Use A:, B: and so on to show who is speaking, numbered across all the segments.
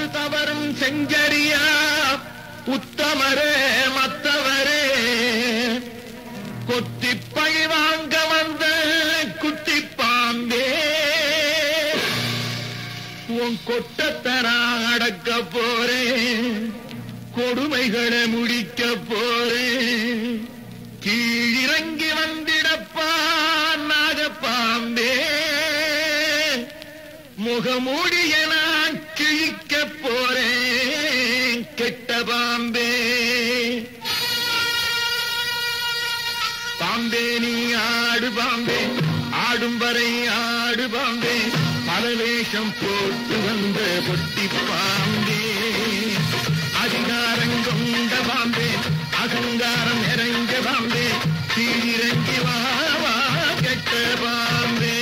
A: ஒரு தவறும் செஞ்சரியா உத்தமரே மத்தவரே கொத்தி பழி வாங்க வந்த குட்டி பாம்பே உன் கொட்டத்தனா அடக்க போறேன் கொடுமைகளை முடிக்க போறேன் கீழிறங்கி வந்திடப்பா நாகப்பாம்பே முகமூடிய நான் கிழிக்க போறேன் கெட்ட பாம்பே பாம்பே நீ ஆடு பாம்பே ஆடும் வரை ஆடு பாம்பே பல வேஷம் போட்டு வந்த பொட்டி பாம்பே அதிகாரம் கொண்ட பாம்பே அகங்காரம் நிறைஞ்ச பாம்பே கீழிறங்கி வா வா கெட்ட பாம்பே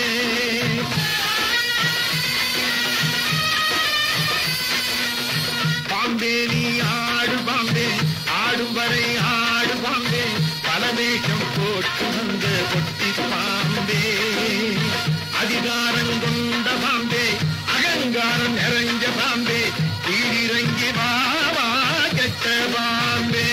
A: பாம்பே நீ ஆடு பாம்பே ஆடும் வரை ஆடு பாம்பே பல வேஷம் போட்டு வந்த பொட்டி பாம்பே அதிகாரம் கொண்ட பாம்பே அகங்காரம் நிறைஞ்ச பாம்பே கீழிறங்கி வா வா கெட்ட பாம்பே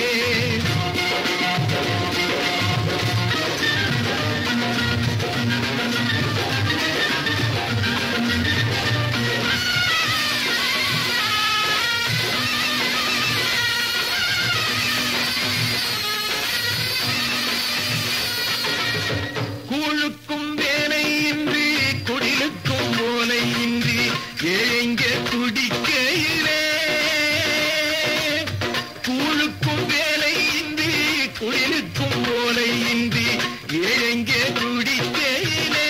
A: கூழுக்கும் வேலையின்றி குடிலுக்கும் ஓலையின்றி ஏங்க குடிக்கையிலே கூழுக்கும் வேலையின்றி குடிலுக்கும் ஓலையின்றி ஏங்க குடிக்கையிலே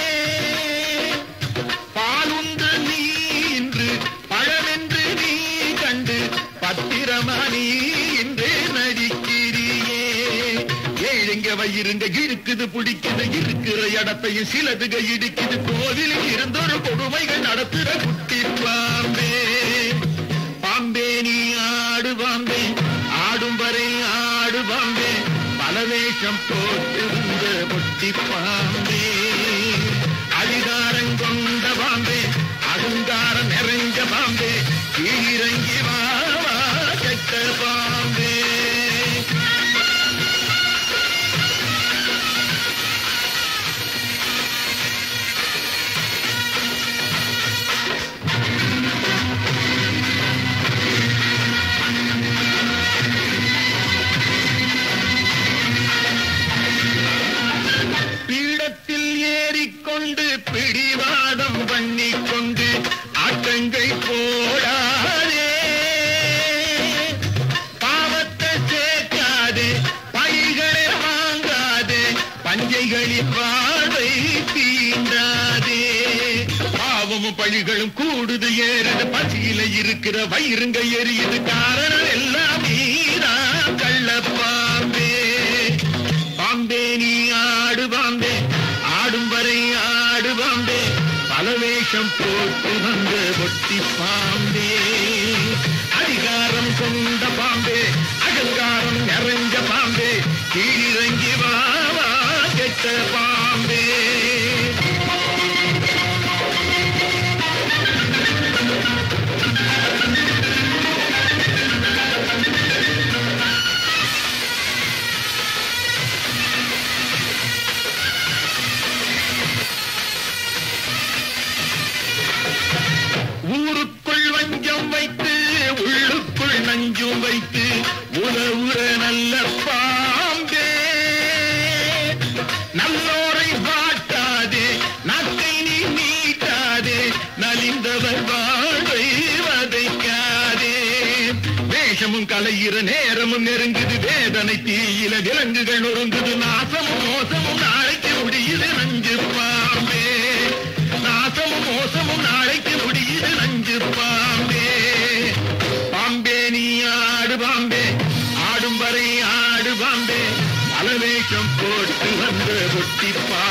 A: பாலுண்டு நீ இன்று பழமென்று நீ கண்டு பத்திரமா நீ இன்று நடிக்கிறியே ஏழுங்க வயிறுங்க இழுக்குது பிடிக்குது இருக்கிற இடத்தையும் சிலதுக இடிக்குது கோவிலில் இருந்தொரு கொடுமைகள் நடத்துற குட்டி பாம்பே பாம்பே நீ ஆடு பாம்பே ஆடும் வரை ஆடு பாம்பே பல வேஷம் போட்டு வந்த பொட்டி பாம்பே அதிகாரம் கொண்ட பாம்பே அகங்காரம் நிறைஞ்ச பாம்பே கீழிறங்கி வா வா கெட்ட பாம்பே பீடத்தில் ஏறிக்கொண்டு பிடிவாதம் பண்ணிக்கொண்டு ஆட்டங்கள் போடாதே பாவத்தை சேர்க்காதே பைகளை வாங்காதே பஞ்சைகளின் வாழ்வை தீண்டாதே பாவமும் பழிகளும் கூடுது ஏறுது பசியில இருக்கிற வயிறுங்க எரியுது காரணம் எல்லாம் நீதான் கள்ளப்பாம்பே பாம்பே நீ ஆடு பாம்பே ஆடும் வரை ஆடு பாம்பே பல வேஷம் போட்டு வந்த பொட்டி பாம்பே அதிகாரம் கொண்ட பாம்பே அகங்காரம் நிறைஞ்ச பாம்பே கீழிறங்கி வா வா கெட்ட பாம்பே ஊருக்குள் வஞ்சம் வைத்து உள்ளுக்குள் நஞ்சும் வைத்து உறவுற நல்ல பாம்பே நல்லோரை வாட்டாதே நாக்கை நீ நீட்டாதே நலிந்தவர் வாழ்வை வதைக்காதே வேஷமும் கலையிற நேரமும் நெருங்குது வேதனை தீயில விலங்குகள் நொறுங்குது நாசமும் மோசமும் நாளைக்கு முடியுது நஞ்சு பாம்பே நாசமும் மோசமும் நாளைக்கு முடியுது நஞ்சு பாம்பே பாம்பே நீ ஆடு பாம்பே ஆடும் வரை ஆடு பாம்பே பல வேஷம் போட்டு வந்த பொட்டி பாம்பே